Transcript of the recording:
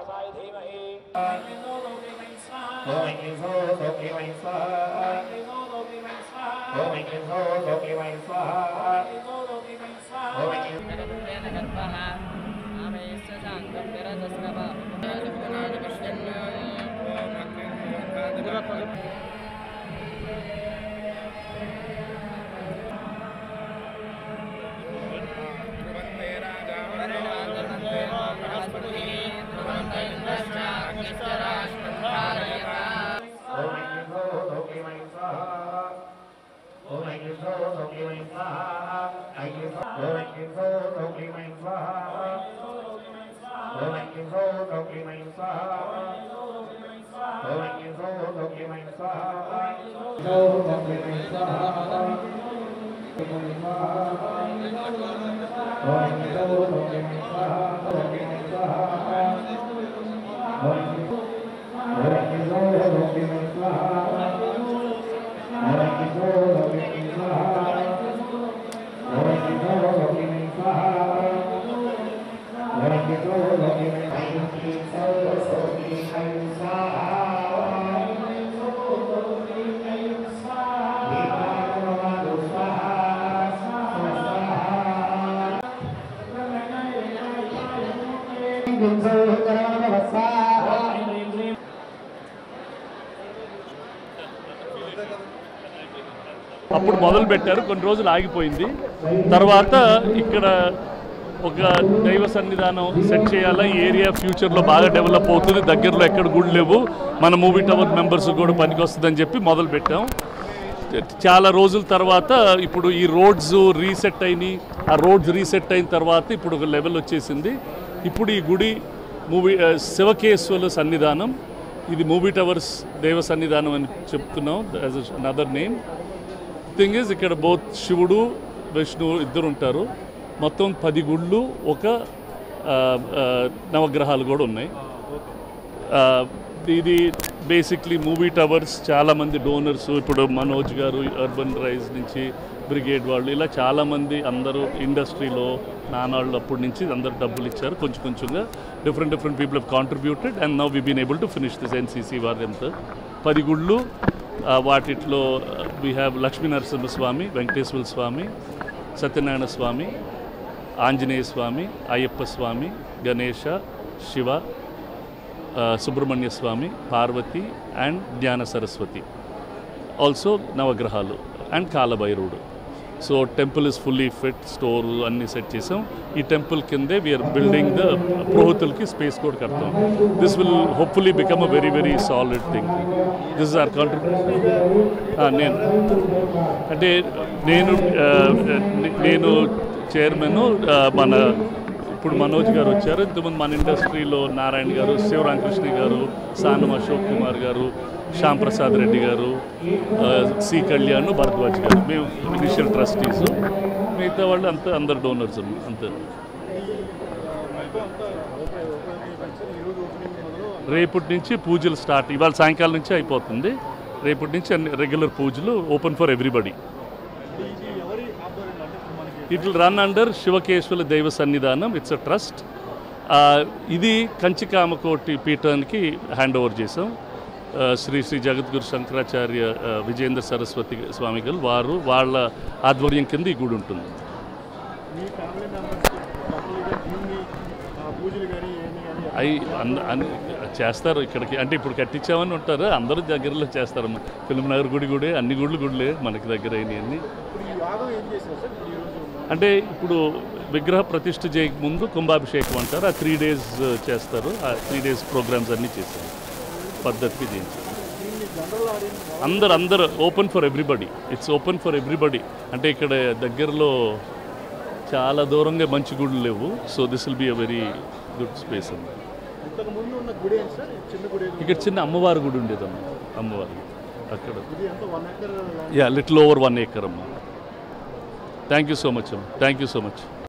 व्यासाय धीमहि ఓం ఇంద్రో లోకే స్వాహ ఓం ఇంద్రో లోకే స్వాహ ఓం ఇంద్రో ఓం ఇంద్రో లోకే స్వాహ ఓం ఇంద్రో లోకే స్వాహ ఓం ఇంద్రో లోకే స్వాహ ఓం ఇంద్రో లోకే స్వాహ ఓం ఇంద్రో లోకే స్వాహ ఓం లోకే స్వాహ ఓం ఇంద్రో లోకే స్వాహ లోకే స్వాహ ఓం అప్పుడు మొదలు పెట్టారు కొన్ని రోజులు ఆగిపోయింది తర్వాత ఇక్కడ ఒక దైవ సన్నిధానం సెట్ చేయాలా ఈ ఏరియా ఫ్యూచర్లో బాగా డెవలప్ అవుతుంది దగ్గరలో ఎక్కడ గుడి లేవు మన మూవీ టవర్ మెంబర్స్ కూడా పనికొస్తుందని చెప్పి మొదలు పెట్టాం చాలా రోజుల తర్వాత ఇప్పుడు ఈ రోడ్స్ రీసెట్ అయినాయి ఆ రోడ్స్ రీసెట్ అయిన తర్వాత ఇప్పుడు ఒక లెవెల్ వచ్చేసింది ఇప్పుడు ఈ గుడి మూవీ ఆ, శివకేశ్వరుల సన్నిధానం ఇది మూవీ టవర్స్ దేవ సన్నిధానం అని చెప్తున్నాం as another name thing is ఇక్కడ బోత్ శివుడు విష్ణువు ఇద్దరు ఉంటారు మొత్తం పది గుళ్ళు ఒక ఆ, ఆ, నవగ్రహాలు కూడా ఉన్నాయి ఆ, ఇది బేసిక్లీ మూవీ టవర్స్ చాలామంది డోనర్స్ ఇప్పుడు మనోజ్ గారు అర్బన్ రైజ్ నుంచి బ్రిగేడ్ వాళ్ళు ఇలా చాలామంది అందరూ ఇండస్ట్రీలో నానాళ్ళు అప్పటి నుంచి అందరు డబ్బులు ఇచ్చారు కొంచెం కొంచెంగా different different people have contributed and now we been able to finish this NCC వారితో పది గుళ్ళు ఆ, వాటిట్లో వీ హ్యావ్ లక్ష్మీ నరసింహ స్వామి వెంకటేశ్వర స్వామి సత్యనారాయణ స్వామి ఆంజనేయ స్వామి అయ్యప్ప స్వామి గణేష శివ ఆ, సుబ్రహ్మణ్య స్వామి పార్వతి అండ్ జ్ఞాన సరస్వతి ఆల్సో నవగ్రహాలు అండ్ కాలభైరవుడు so temple is fully fit store అన్ని సెట్ చేసాం ఈ టెంపుల్ కిందే వీఆర్ బిల్డింగ్ ద పురోహితులకి స్పేస్ కూడా కడతాం this will hopefully become a very very solid thing this our contribution నేను అంటే నేను ఆ, నే- నేను చైర్మన్ మన ఇప్పుడు మనోజ్ గారు వచ్చారు ఇంతకుముందు మన ఇండస్ట్రీలో నారాయణ గారు శివరామకృష్ణ గారు సానం అశోక్ కుమార్ గారు శ్యామ్ ప్రసాద్ రెడ్డి గారు ఆ, సి కళ్యాణ్ భరద్వాజ్ గారు మేము ఇనిషియల్ ట్రస్టీస్ మిగతా వాళ్ళు అంతా అందరు డోనర్స్ అంతే రేపటి నుంచి పూజలు స్టార్ట్ ఇవాళ సాయంకాలం నుంచి అయిపోతుంది రేపటి నుంచి అన్ని రెగ్యులర్ పూజలు open for everybody it will run under Shivakeshwara దైవ సన్నిధానం ఇట్స్ అ ట్రస్ట్ ఇది కంచికామకోటి పీఠానికి హ్యాండ్ ఓవర్ చేసాం ఆ, శ్రీ శ్రీ జగద్గురు శంకరాచార్య ఆ, విజేంద్ర సరస్వతి స్వామి గారు వారు వాళ్ళ ఆధ్వర్యం కింద ఈ గుడి ఉంటుంది మీ ఫ్యామిలీ మెంబర్స్ కంప్లీట్గా దీన్ని ఆ, పూజలు కానీ ఏమి కానీ అవి అన్ అన్- చేస్తారు ఇక్కడికి అంటే ఇప్పుడు కట్టించామని ఉంటారు అందరూ దగ్గరలో చేస్తారు ఫిల్మ్ నగర్ గుడి గుడి అన్ని గుళ్ళు గుడిలే మనకి దగ్గర అయినాయి ఇప్పుడు ఈ యాగం ఏం చేశారు సార్ ఇప్పుడు ఈరోజు అంటే ఇప్పుడు విగ్రహ ప్రతిష్ఠ చేయక ముందు కుంభాభిషేకం అంటారు ఆ త్రీ డేస్ చేస్తారు ఆ త్రీ డేస్ ప్రోగ్రామ్స్ అన్నీ చేశారు పద్ధతికి చేయించారు దీన్ని జనరల్ ఆడియన్స్ అందరు అందరు open for everybody it's open for everybody అంటే ఇక్కడ దగ్గరలో చాలా దూరంగా మంచి గుళ్ళు లేవు so this will be a very good space అండి ఇంతకు ముందు ఉన్న గుడి ఏంటి సార్ చిన్న గుడి ఏది? ఇక్కడ చిన్న అమ్మవారి గుడి ఉండేదమ్మా అమ్మవారి అక్కడ ఇది ఎంత one acre yeah little over one acre అమ్మా థ్యాంక్ యూ సో మచ్ అమ్మా థ్యాంక్ యూ సో మచ్